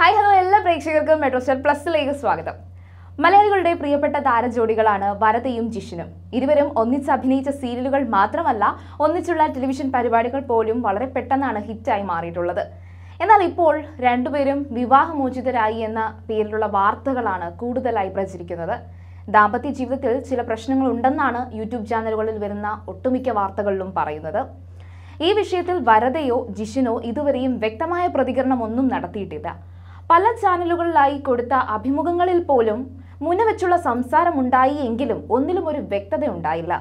hi hello എല്ലാ പ്രേക്ഷകർക്കും metro star പ്ലസിലേക്ക് സ്വാഗതം മലയാളികളുടെ പ്രിയപ്പെട്ട താരജോഡികളാണ് വരതയും ജിഷിനും ഇരുവരും ഒന്നിച്ച് അഭിനയിച്ച സീരിയലുകൾ മാത്രമല്ല ഒന്നിച്ചുള്ള ടെലിവിഷൻ പരിപാടികൾ പോലും വളരെ പെട്ടെന്നാണ് ഹിറ്റായി മാറിയിട്ടുള്ളത് എന്നാൽ ഇപ്പോൾ രണ്ടുപേരും വിവാഹമോചിതരായി എന്ന പേരിലുള്ള വാർത്തകളാണ് കൂടുതലായി പ്രചരിക്കുന്നത് ദാമ്പത്യ ജീവിതത്തിൽ ചില പ്രശ്നങ്ങൾ ഉണ്ടെന്നാണ് യൂട്യൂബ് ചാനലുകളിൽ വരുന്ന ഒട്ടുമിക്ക വാർത്തകളിലും പറയുന്നത് ഈ വിഷയത്തിൽ വരദയോ ജിഷിനോ ഇതുവരെയും വ്യക്തമായ പ്രതികരണം ഒന്നും നടത്തിയിട്ടില്ല പല ചാനലുകളിലായി കൊടുത്ത അഭിമുഖങ്ങളിൽ പോലും മുന്നവെച്ചുള്ള സംസാരമുണ്ടായി എങ്കിലും ഒന്നിലും ഒരു വ്യക്തത ഉണ്ടായില്ല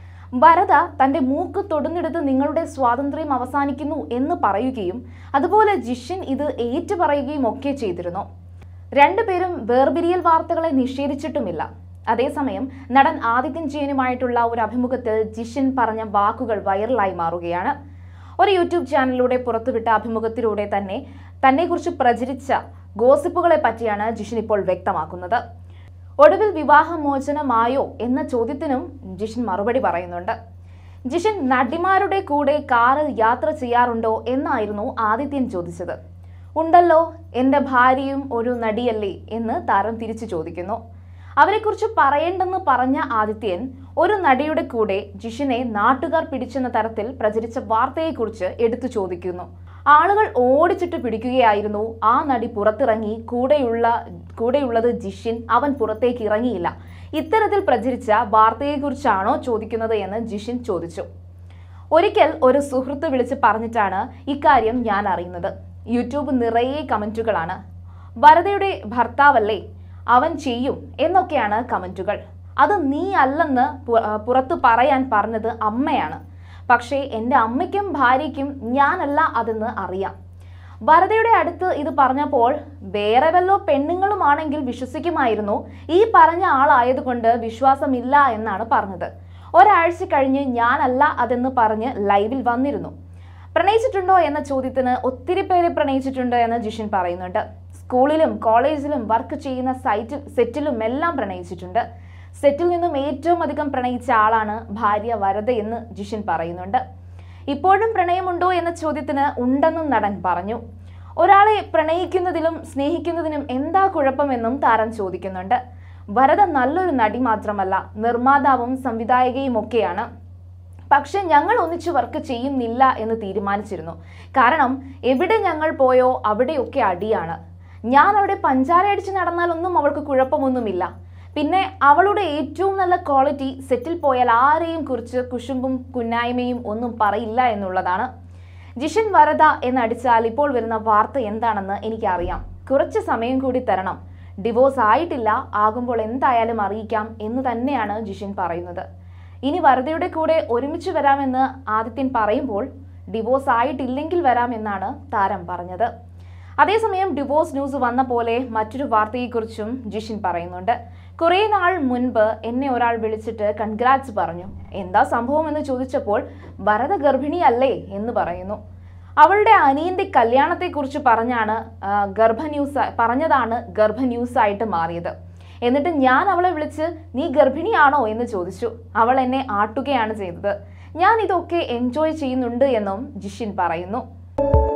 വരദ തന്റെ മൂക്ക് തൊടുന്നിടത്ത് നിങ്ങളുടെ സ്വാതന്ത്ര്യം അവസാനിക്കുന്നു എന്ന് പറയുകയും അതുപോലെ ജിഷിൻ ഇത് ഏറ്റുപറയുകയും ഒക്കെ ചെയ്തിരുന്നു രണ്ടുപേരും വേർപിരിയൽ വാർത്തകളെ നിഷേധിച്ചിട്ടുമില്ല അതേസമയം നടൻ ആദിത്യൻ ജയനുമായിട്ടുള്ള ഒരു അഭിമുഖത്തിൽ ജിഷിൻ പറഞ്ഞ വാക്കുകൾ വൈറലായി മാറുകയാണ് ഒരു യൂട്യൂബ് ചാനലിലൂടെ പുറത്തുവിട്ട അഭിമുഖത്തിലൂടെ തന്നെ തന്നെക്കുറിച്ച് പ്രചരിച്ച ഗോസിപ്പുകളെ പറ്റിയാണ് ജിഷിൻ ഇപ്പോൾ വ്യക്തമാക്കുന്നത് ഒടുവിൽ വിവാഹമോചനമായോ എന്ന ചോദ്യത്തിനും ജിഷിൻ മറുപടി പറയുന്നുണ്ട് ജിഷിൻ നടിമാരുടെ കൂടെ കാറിൽ യാത്ര ചെയ്യാറുണ്ടോ എന്നായിരുന്നു ആദിത്യൻ ചോദിച്ചത് ഉണ്ടല്ലോ എൻ്റെ ഭാര്യയും ഒരു നടിയല്ലേ എന്ന് താരം തിരിച്ചു ചോദിക്കുന്നു അവരെക്കുറിച്ച് പറയേണ്ടെന്ന് പറഞ്ഞ ആദിത്യൻ ഒരു നടിയുടെ കൂടെ ജിഷിനെ നാട്ടുകാർ പിടിച്ചെന്ന തരത്തിൽ പ്രചരിച്ച വാർത്തയെക്കുറിച്ച് എടുത്തു ചോദിക്കുന്നു ആളുകൾ ഓടിച്ചിട്ട് പിടിക്കുകയായിരുന്നു ആ നടി പുറത്തിറങ്ങി കൂടെയുള്ള കൂടെയുള്ളത് ജിഷിൻ അവൻ പുറത്തേക്ക് ഇറങ്ങിയില്ല ഇത്തരത്തിൽ പ്രചരിച്ച വാർത്തയെക്കുറിച്ചാണോ ചോദിക്കുന്നത് എന്ന് ജിഷിൻ ചോദിച്ചു ഒരിക്കൽ ഒരു സുഹൃത്ത് വിളിച്ച് പറഞ്ഞിട്ടാണ് ഇക്കാര്യം ഞാൻ അറിയുന്നത് യൂട്യൂബ് നിറയെ കമന്റുകളാണ് വരദയുടെ ഭർത്താവല്ലേ അവൻ ചെയ്യും എന്നൊക്കെയാണ് കമന്റുകൾ അത് നീ അല്ലെന്ന് പു- ആ, പുറത്ത് പറയാൻ പറഞ്ഞത് അമ്മയാണ് പക്ഷേ എൻ്റെ അമ്മയ്ക്കും ഭാര്യയ്ക്കും ഞാനല്ല അതെന്ന് അറിയാം വരദയുടെ അടുത്ത് ഇത് പറഞ്ഞപ്പോൾ വേറെ വല്ലോ പെണ്ണുങ്ങളുമാണെങ്കിൽ വിശ്വസിക്കുമായിരുന്നു ഈ പറഞ്ഞ ആളായതുകൊണ്ട് വിശ്വാസമില്ല എന്നാണ് പറഞ്ഞത് ഒരാഴ്ച കഴിഞ്ഞ് ഞാനല്ല അതെന്ന് പറഞ്ഞ് ലൈവിൽ വന്നിരുന്നു പ്രണയിച്ചിട്ടുണ്ടോ എന്ന ചോദ്യത്തിന് ഒത്തിരി പേരെ പ്രണയിച്ചിട്ടുണ്ട് എന്ന് ജിഷിൻ പറയുന്നുണ്ട് സ്കൂളിലും കോളേജിലും വർക്ക് ചെയ്യുന്ന സൈറ്റിൽ സെറ്റിലും എല്ലാം പ്രണയിച്ചിട്ടുണ്ട് സെറ്റിൽ നിന്നും ഏറ്റവും അധികം പ്രണയിച്ച ആളാണ് ഭാര്യ വരദ എന്ന് ജിഷിൻ പറയുന്നുണ്ട് ഇപ്പോഴും പ്രണയമുണ്ടോ എന്ന ചോദ്യത്തിന് ഉണ്ടെന്നും നടൻ പറഞ്ഞു ഒരാളെ പ്രണയിക്കുന്നതിലും സ്നേഹിക്കുന്നതിനും എന്താ കുഴപ്പമെന്നും താരം ചോദിക്കുന്നുണ്ട് വരദ നല്ലൊരു നടി മാത്രമല്ല നിർമ്മാതാവും സംവിധായകയും ഒക്കെയാണ് പക്ഷെ ഞങ്ങൾ ഒന്നിച്ച് വർക്ക് ചെയ്യുന്നില്ല എന്ന് തീരുമാനിച്ചിരുന്നു കാരണം എവിടെ ഞങ്ങൾ പോയോ അവിടെയൊക്കെ അടിയാണ് ഞാൻ അവിടെ പഞ്ചാര അടിച്ച് നടന്നാലൊന്നും അവൾക്ക് കുഴപ്പമൊന്നുമില്ല പിന്നെ അവളുടെ ഏറ്റവും നല്ല ക്വാളിറ്റി സെറ്റിൽ പോയാൽ ആരെയും കുറിച്ച് കുശുമ്പും കുന്നായ്മയും ഒന്നും പറയില്ല എന്നുള്ളതാണ് ജിഷൻ വരദ എന്നടിച്ചാൽ ഇപ്പോൾ വരുന്ന വാർത്ത എന്താണെന്ന് എനിക്കറിയാം കുറച്ച് സമയം കൂടി തരണം ഡിവോഴ്സ് ആയിട്ടില്ല ആകുമ്പോൾ എന്തായാലും അറിയിക്കാം എന്ന് തന്നെയാണ് ജിഷിൻ പറയുന്നത് ഇനി വരദയുടെ കൂടെ ഒരുമിച്ച് വരാമെന്ന് ആദിത്യൻ പറയുമ്പോൾ ഡിവോഴ്സ് ആയിട്ടില്ലെങ്കിൽ വരാമെന്നാണ് താരം പറഞ്ഞത് അതേസമയം ഡിവോഴ്സ് ന്യൂസ് വന്ന പോലെ മറ്റൊരു വാർത്തയെക്കുറിച്ചും ജിഷിൻ പറയുന്നുണ്ട് കുറേ നാൾ മുൻപ് എന്നെ ഒരാൾ വിളിച്ചിട്ട് കൺഗ്രാറ്റ്സ് പറഞ്ഞു എന്താ സംഭവം എന്ന് ചോദിച്ചപ്പോൾ വരദ ഗർഭിണിയല്ലേ എന്ന് പറയുന്നു അവളുടെ അനിയന്റെ കല്യാണത്തെക്കുറിച്ച് പറഞ്ഞാണ് ആ, ഗർഭ ന്യൂസ് പറഞ്ഞതാണ് ഗർഭ ന്യൂസ് ആയിട്ട് മാറിയത് എന്നിട്ട് ഞാൻ അവളെ വിളിച്ച് നീ ഗർഭിണിയാണോ എന്ന് ചോദിച്ചു അവൾ എന്നെ ആട്ടുകയാണ് ചെയ്തത് ഞാൻ ഇതൊക്കെ എൻജോയ് ചെയ്യുന്നുണ്ട് എന്നും ജിഷിൻ പറയുന്നു